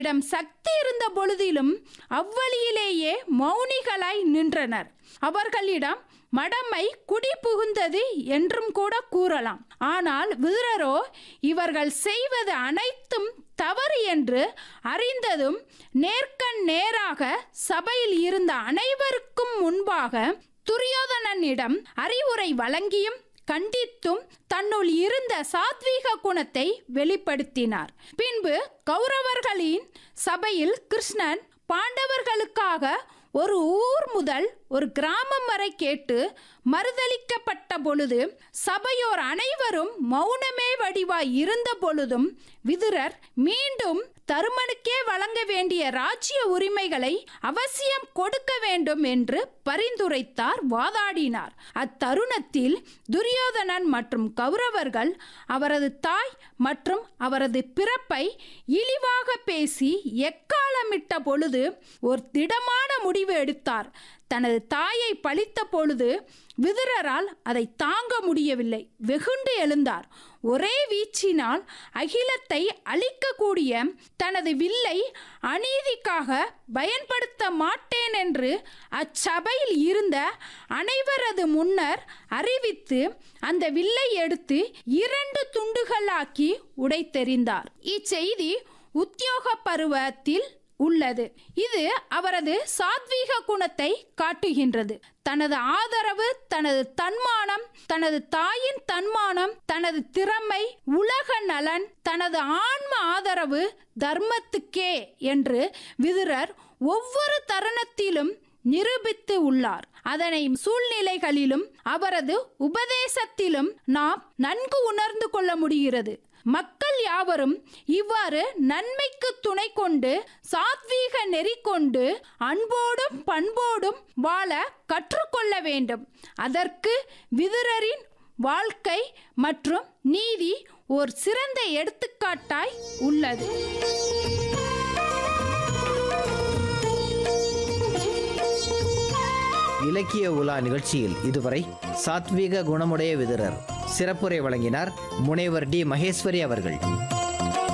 இடம் சக்தி இருந்த பொழுதிலும் அவ்வழியிலேயே மௌனிகளாய் நின்றனர் அவர்களிடம் மடமை குடி புகுந்தது என்றும் கூட கூறலாம் ஆனால் விதுரரோ இவர்கள் செய்வது அனைத்தும் தவறு என்று அறிந்ததும் நேர்கண் நேராக சபையில் இருந்த அனைவருக்கும் முன்பாக துரியோதனனிடம் அறிவுரை வழங்கியும் கண்டித்தும் தன்னுள் இருந்த சாத்வீக குணத்தை வெளிப்படுத்தினார் பின்பு கௌரவர்களின் சபையில் கிருஷ்ணன் பாண்டவர்களுக்காக ஒரு ஊர் முதல் ஒரு கிராமம் வரை கேட்டு மறுதளிக்கப்பட்ட பொழுது சபையோர் அனைவரும் மௌனமே வடிவாய் இருந்த பொழுதும் விதுரர் மீண்டும் தருமனுக்கே வழங்க வேண்டிய ராஜ்ய உரிமைகளை அவசியம் கொடுக்க வேண்டும் என்று பரிந்துரைத்தார் வாதாடினார் அத்தருணத்தில் துரியோதனன் மற்றும் கௌரவர்கள் அவரது தாய் மற்றும் அவரது பிறப்பை இழிவாக பேசி எக்காலமிட்ட பொழுது ஒரு திடமான முடிவு எடுத்தார் தனது தாயை பழித்த பொழுது விதுரரால் அதை தாங்க முடியவில்லை வெகுண்டு எழுந்தார் ஒரே வீச்சினால் அகிலத்தை அழிக்கக்கூடிய தனது வில்லை அநீதிக்காக பயன்படுத்த மாட்டேன் என்று அச்சபையில் இருந்த அனைவரது முன்னர் அறிவித்து அந்த வில்லை எடுத்து இரண்டு துண்டுகளாக்கி உடைத்தெறிந்தார் இச்செய்தி உத்தியோக பருவத்தில் உள்ளது இது அவரது சாத்வீக குணத்தை காட்டுகின்றது தனது ஆதரவு தனது தன்மானம் தனது தாயின் தன்மானம் தனது திறமை உலக நலன் தனது ஆன்ம ஆதரவு தர்மத்துக்கே என்று விதுரர் ஒவ்வொரு தருணத்திலும் நிரூபித்து உள்ளார் அதனை சூழ்நிலைகளிலும் அவரது உபதேசத்திலும் நாம் நன்கு உணர்ந்து கொள்ள முடிகிறது மக்கள் யாவரும் இவ்வாறு நன்மைக்கு துணை கொண்டு சாத்வீக நெறி கொண்டு அன்போடும் பண்போடும் வாழ கற்றுக்கொள்ள வேண்டும் அதற்கு விதுரரின் வாழ்க்கை மற்றும் நீதி ஒரு சிறந்த எடுத்துக்காட்டாய் உள்ளது இலக்கிய உலா நிகழ்ச்சியில் இதுவரை சாத்வீக குணமுடைய விதுரர் சிறப்புரை வழங்கினார் முனைவர் டி மகேஸ்வரி அவர்கள்